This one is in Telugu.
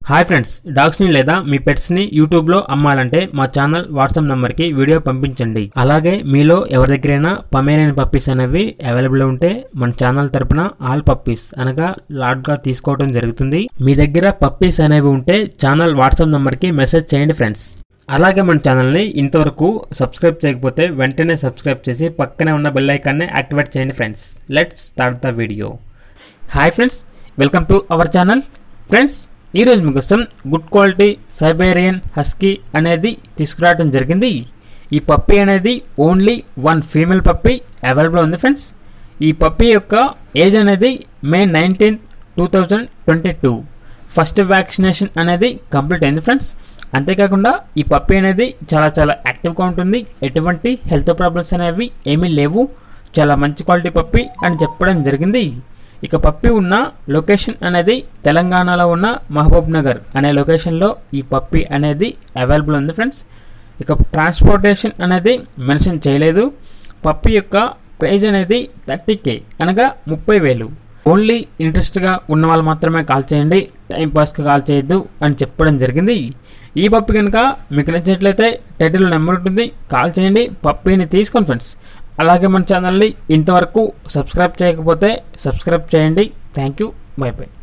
హాయ్ ఫ్రెండ్స్ డాగ్స్ని లేదా మీ పెట్స్ని యూట్యూబ్లో అమ్మాలంటే మా ఛానల్ వాట్సాప్ నెంబర్కి వీడియో పంపించండి అలాగే మీలో ఎవరి దగ్గరైనా పమేరియన్ పప్పీస్ అనేవి అవైలబుల్ ఉంటే మన ఛానల్ తరపున ఆల్ పప్పీస్ అనగా లాట్గా తీసుకోవడం జరుగుతుంది మీ దగ్గర పప్పీస్ అనేవి ఉంటే ఛానల్ వాట్సాప్ నెంబర్కి మెసేజ్ చేయండి ఫ్రెండ్స్ అలాగే మన ఛానల్ని ఇంతవరకు సబ్స్క్రైబ్ చేయకపోతే వెంటనే సబ్స్క్రైబ్ చేసి పక్కనే ఉన్న బెల్ ఐకాన్ని యాక్టివేట్ చేయండి friends let's start the video hi friends welcome to our channel friends ఈరోజు మీకోసం గుడ్ క్వాలిటీ సైబేరియన్ హస్కీ అనేది తీసుకురావడం జరిగింది ఈ పప్పీ అనేది only one female puppy available ఉంది ఫ్రెండ్స్ ఈ పప్పీ యొక్క ఏజ్ అనేది May nineteen two thousand twenty two first vaccination అనేది కంప్లీట్ అయింది ఫ్రెండ్స్ అంతేకాకుండా ఈ పప్పీ అనేది చాలా చాలా యాక్టివ్గా ఉంటుంది ఎటువంటి హెల్త్ ప్రాబ్లమ్స్ అనేవి ఏమీ లేవు చాలా మంచి క్వాలిటీ పప్పీ అని చెప్పడం జరిగింది ఇక పప్పి ఉన్న లొకేషన్ అనేది తెలంగాణలో ఉన్న మహబూబ్ నగర్ అనే లొకేషన్లో ఈ పప్పి అనేది అవైలబుల్ ఉంది ఫ్రెండ్స్ ఇక ట్రాన్స్పోర్టేషన్ అనేది మెన్షన్ చేయలేదు పప్పి యొక్క ప్రైజ్ అనేది థర్టీ కే అనగా ముప్పై వేలు ఓన్లీ ఇంట్రెస్ట్గా ఉన్న వాళ్ళు మాత్రమే కాల్ చేయండి టైంపాస్కి కాల్ చేయొద్దు అని చెప్పడం జరిగింది ఈ పప్పి కనుక మీకు నచ్చినట్లయితే టైటిల్ నెంబర్ ఉంటుంది కాల్ చేయండి పప్పిని తీసుకోండి ఫ్రెండ్స్ అలాగే మన ఛానల్ని ఇంతవరకు సబ్స్క్రైబ్ చేయకపోతే సబ్స్క్రైబ్ చేయండి థ్యాంక్ యూ బై బై